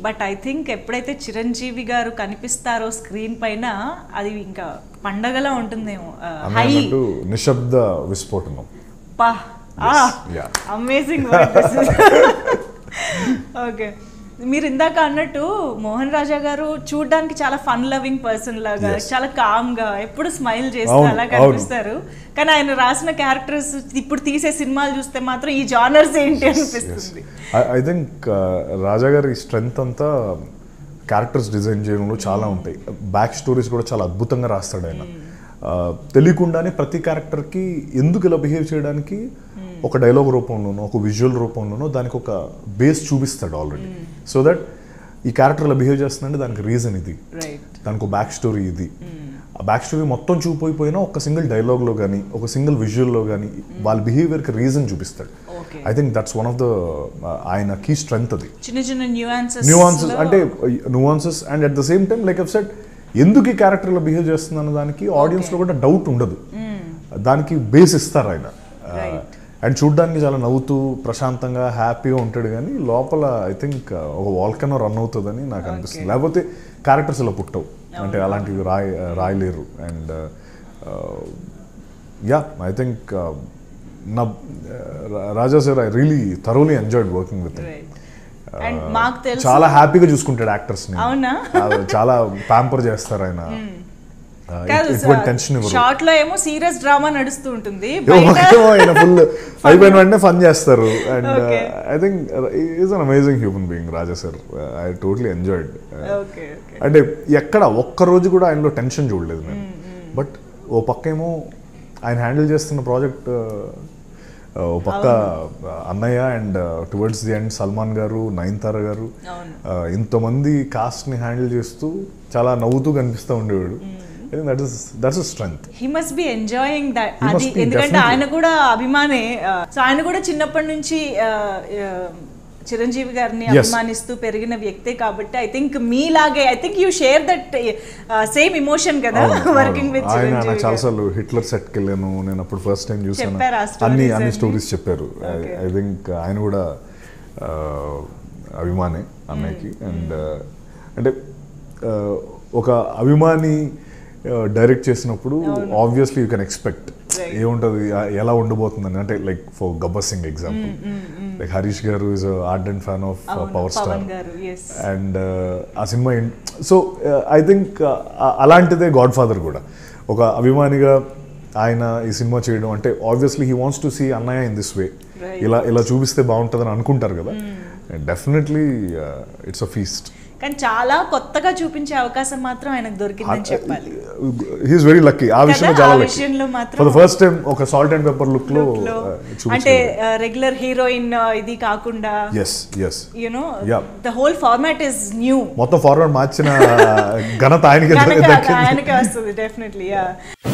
But I think ఎప్పుడైతే చిరంజీవి గారు కనిపిస్తారో screen పైన అది ఇంకా పండగలా ఉంటుందేమో హై అన్నట్టు నిశ్శబ్ద విస్ఫోటనం పా yeah. అమేజింగ్ ఓకే మీరు ఇందాక అన్నట్టు మోహన్ రాజా గారు చూడడానికి చాలా ఫన్ లవింగ్ పర్సన్ లాగా Yes. చాలా కామ్ గా ఎప్పుడు స్మైల్ చేస్తూ అవును, అలా అవును. కనిపిస్తారు కానీ ఆయన రాసిన క్యారెక్టర్స్ ఇప్పుడు తీసే సినిమాలు చూస్తే మాత్రం ఈ జానర్స్ ఏంటి అనిపిస్తుంది ఐ థింక్ రాజా గారి స్ట్రెంగ్త్ అంతా క్యారెక్టర్స్ డిజైన్ చేయడంలో చాలా ఉంటాయి బ్యాక్ స్టోరీస్ కూడా చాలా అద్భుతంగా రాస్తాడు ఆయన Uh, తెలియకుండానే ప్రతి క్యారెక్టర్కి ఎందుకు ఇలా బిహేవ్ చేయడానికి ఒక డైలాగ్ రూపంలోనో ఒక విజువల్ రూపంలోనో దానికి ఒక బేస్ చూపిస్తాడు ఆల్రెడీ సో దట్ ఈ క్యారెక్టర్ ఇలా బిహేవ్ చేస్తుందంటే దానికి రీజన్ ఇది రైట్ దానికి ఒక బ్యాక్ స్టోరీ ఇది ఆ బ్యాక్ స్టోరీ మొత్తం చూపోయిపోయినా ఒక సింగిల్ డైలాగ్లో కానీ ఒక సింగిల్ విజువల్లో కానీ వాళ్ళ బిహేవియర్కి రీజన్ చూపిస్తాడు okay I think that's one of the ఆయన కీ స్ట్రెంగ్త్ అది చిన్న చిన్న న్యూయాన్సెస్ న్యూవాన్సెస్ అంటే nuances and at the same time like upset ఎందుకు ఈ క్యారెక్టర్లో బిహేవ్ చేస్తుంది అన్న దానికి ఆడియన్స్లో కూడా డౌట్ ఉండదు దానికి బేస్ ఇస్తారు ఆయన Right. అండ్ చూడ్డానికి చాలా నవ్వుతూ ప్రశాంతంగా హ్యాపీగా ఉంటాడు కానీ లోపల ఐ థింక్ ఒక వాల్కనో రన్ అవుతుందని నాకు అనిపిస్తుంది లేకపోతే క్యారెక్టర్స్ ఇలా పుట్టవు అంటే అలాంటివి రాయ రాయలేరు అండ్ యా ఐ థింక్ నా Raja sir I really thoroughly enjoyed working with right and మాకు తెలుసు చాలా హ్యాపీగా చూసుకుంటాడు యాక్టర్స్ ని అవునా? చాలా- చాలా ప్యాంపర్ చేస్తారు ఆయన ఆ, కాదు ఎటువంటి టెన్షన్ ఇవ్వరు షార్ట్ లో ఏమో సీరియస్ డ్రామా నడుస్తూ ఉంటుంది ఏమో బయట ఆయన ఫుల్ అయిపోయిన వెంటనే ఫన్ చేస్తారు and Okay. I think is an amazing human being Raja sir I totally enjoyed okay okay అంటే ఎక్కడ ఒక్క రోజు కూడా ఆయనలో టెన్షన్ చూడలేదు నేను బట్ ఓ పక్క ఏమో ఆయన హ్యాండిల్ చేస్తున్న ప్రాజెక్ట్ ఓ పక్క అన్నయ్య and towards the end Salman గారు నయన్తార గారు అవును. uh, ఇంతమంది కాస్ట్ని హ్యాండిల్ చేస్తూ చాలా నవ్వుతూ కనిపిస్తూ ఉండేవాడు that is that's strength he must be enjoying that He అది must be, ఎందుకంటే definitely. ఆయన కూడా అభిమానే సో ఆయన కూడా చిన్నప్పటి నుంచి ఆ, ఆ, చిరంజీవి గారిని Yes. అభిమానిస్తూ పెరిగిన వ్యక్తే కాబట్టి ఐ థింక్ మీలాగే I think you share that same emotion కదా వర్కింగ్ విత్ ఆయన నాకు చిరంజీవి గారు. చాలాసార్లు హిట్లర్ సెట్కి వెళ్ళాను నేను అప్పుడు ఫస్ట్ టైం చూసాను చెప్పారా ఆ stories అన్ని అన్ని అన్ని? స్టోరీస్ చెప్పారు Okay. ఐ థింక్ ఆయన కూడా ఆ, అభిమానే అన్నయ్యకి అండ్ అంటే ఆ, ఒక అభిమాని డైరెక్ట్ చేసినప్పుడు obviously you can expect Right. ఏముంటుంది ఆ- ఎలా ఉండబోతుందని అంటే like for Gabbar Singh example like Harish గారు ఇస్ ఆర్డెంట్ ఫ్యాన్ ఆఫ్ అవును, పవర్ స్టార్ పవన్ గారు ఎస్ అండ్ ఆ సినిమా సో ఐ థింక్ అలాంటిదే గాడ్ ఫాదర్ కూడా ఒక అభిమానిగా ఆయన ఈ సినిమా చేయడం అంటే obviously he wants to see అన్నయ్య ఇన్ దిస్ వే Right. ఇలా ఇలా చూపిస్తే బాగుంటుందని అనుకుంటారు కదా డెఫినెట్లీ ఇట్స్ అ ఫీస్ట్ కానీ చాలా కొత్తగా చూపించే అవకాశం మాత్రం ఆయనకు దొరికిందని చెప్పాలి హీఈస్ వెరీ లక్కీ ఆ విషయంలో కదా? చాలా ఆ లక్కీ విషయంలో మాత్రం ఫర్ ద ఫస్ట్ టైం ఒక సాల్ట్ అండ్ పెప్పర్ లుక్ లో లో uh, అంటే చూపించారు రెగ్యులర్ హీరోయిన్ ఇది కాకుండా yes yes you know Yeah. The whole format is new మొత్తం ఫార్వర్డ్ మార్చిన ఘనత ఆయనకి కనుక దక్కింది ఆయనకే వస్తుంది డెఫినెట్లీ యా